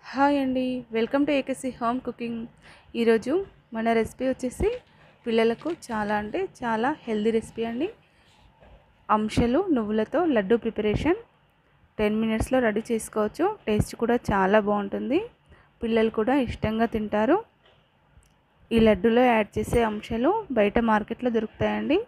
hi అండి welcome to AKC home cooking ఈరోజు మన రెసిపీ వచ్చేసి పిల్లలకు చాలా అంటే చాలా హెల్దీ రెసిపీ అండి అంశలు నువ్వులతో లడ్డు ప్రిపరేషన్ టెన్ మినిట్స్లో రెడీ చేసుకోవచ్చు టేస్ట్ కూడా చాలా బాగుంటుంది పిల్లలు కూడా ఇష్టంగా తింటారు ఈ లడ్డులో యాడ్ చేసే అంశాలు బయట మార్కెట్లో దొరుకుతాయండి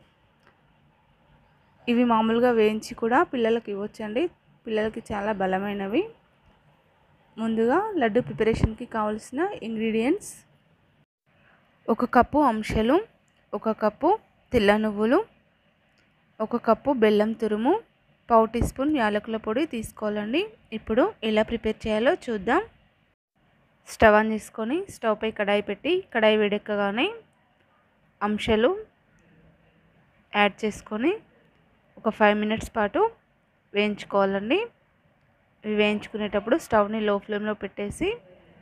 ఇవి మామూలుగా వేయించి కూడా పిల్లలకి ఇవ్వచ్చండి పిల్లలకి చాలా బలమైనవి ముందుగా లడ్డు ప్రిపరేషన్కి కావలసిన ఇంగ్రీడియంట్స్ ఒక కప్పు అంశలు ఒక కప్పు తెల్ల నువ్వులు ఒక కప్పు బెల్లం తురుము పావు టీ స్పూన్ యాలకుల పొడి తీసుకోవాలండి ఇప్పుడు ఎలా ప్రిపేర్ చేయాలో చూద్దాం స్టవ్ ఆన్ చేసుకొని స్టవ్ పై కడాయి పెట్టి కడాయి వేడెక్కగానే అంశలు యాడ్ చేసుకొని ఒక ఫైవ్ మినిట్స్ పాటు వేయించుకోవాలండి ఇవి వేయించుకునేటప్పుడు స్టవ్ని లో ఫ్లేమ్లో పెట్టేసి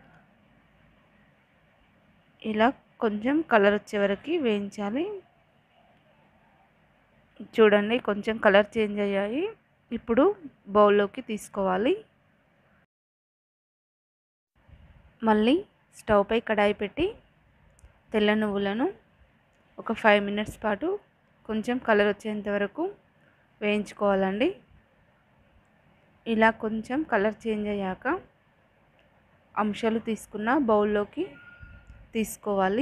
ఇలా కొంచెం కలర్ వచ్చే వరకు వేయించాలి చూడండి కొంచెం కలర్ చేంజ్ అయ్యాయి ఇప్పుడు బౌల్లోకి తీసుకోవాలి మళ్ళీ స్టవ్ పై కడాయి పెట్టి తెల్ల నువ్వులను ఒక ఫైవ్ మినిట్స్ పాటు కొంచెం కలర్ వచ్చేంత వరకు వేయించుకోవాలండి ఇలా కొంచెం కలర్ చేంజ్ అయ్యాక అంశాలు తీసుకున్న బౌల్లోకి తీసుకోవాలి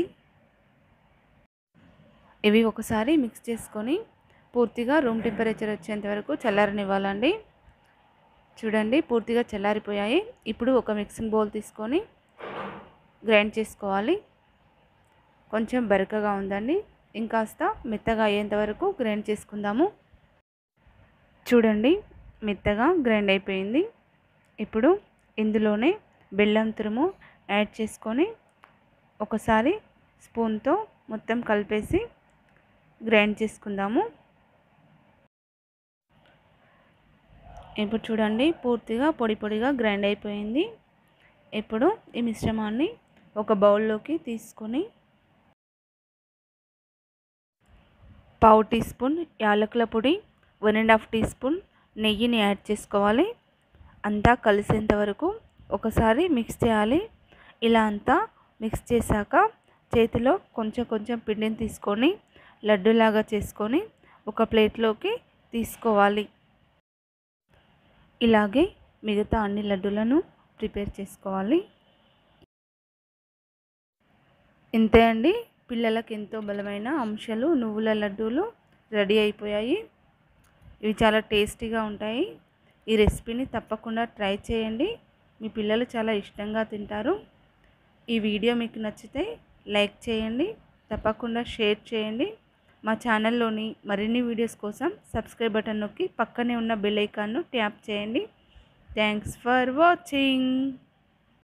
ఇవి ఒకసారి మిక్స్ చేసుకొని పూర్తిగా రూమ్ టెంపరేచర్ వచ్చేంత వరకు చల్లారనివ్వాలండి చూడండి పూర్తిగా చల్లారిపోయాయి ఇప్పుడు ఒక మిక్సింగ్ బౌల్ తీసుకొని గ్రైండ్ చేసుకోవాలి కొంచెం బరకగా ఉందండి ఇంకాస్త మెత్తగా అయ్యేంత వరకు గ్రైండ్ చేసుకుందాము చూడండి మెత్తగా గ్రైండ్ అయిపోయింది ఇప్పుడు ఇందులోనే బెల్లం తురుము యాడ్ చేసుకొని ఒకసారి స్పూన్తో మొత్తం కలిపేసి గ్రైండ్ చేసుకుందాము ఇప్పుడు చూడండి పూర్తిగా పొడి పొడిగా గ్రైండ్ అయిపోయింది ఇప్పుడు ఈ మిశ్రమాన్ని ఒక బౌల్లోకి తీసుకొని పావు టీ స్పూన్ యాలకుల పొడి one and half teaspoon నెయ్యిని యాడ్ చేసుకోవాలి అంతా కలిసేంత వరకు ఒకసారి మిక్స్ చేయాలి ఇలా అంతా మిక్స్ చేశాక చేతిలో కొంచెం కొంచెం పిండిని తీసుకొని లడ్డూలాగా చేసుకొని ఒక ప్లేట్లోకి తీసుకోవాలి ఇలాగే మిగతా అన్ని లడ్డూలను ప్రిపేర్ చేసుకోవాలి ఇంతే అండి పిల్లలకు ఎంతో బలమైన అంశాలు నువ్వుల లడ్డూలు రెడీ అయిపోయాయి ఇవి చాలా టేస్టీగా ఉంటాయి ఈ రెసిపీని తప్పకుండా ట్రై చేయండి మీ పిల్లలు చాలా ఇష్టంగా తింటారు ఈ వీడియో మీకు నచ్చితే లైక్ చేయండి తప్పకుండా షేర్ చేయండి మా ఛానల్లోని మరిన్ని వీడియోస్ కోసం సబ్స్క్రైబ్ బటన్ నొక్కి పక్కనే ఉన్న బెల్ ఐకాన్ను ట్యాప్ చేయండి థ్యాంక్స్ ఫర్ వాచింగ్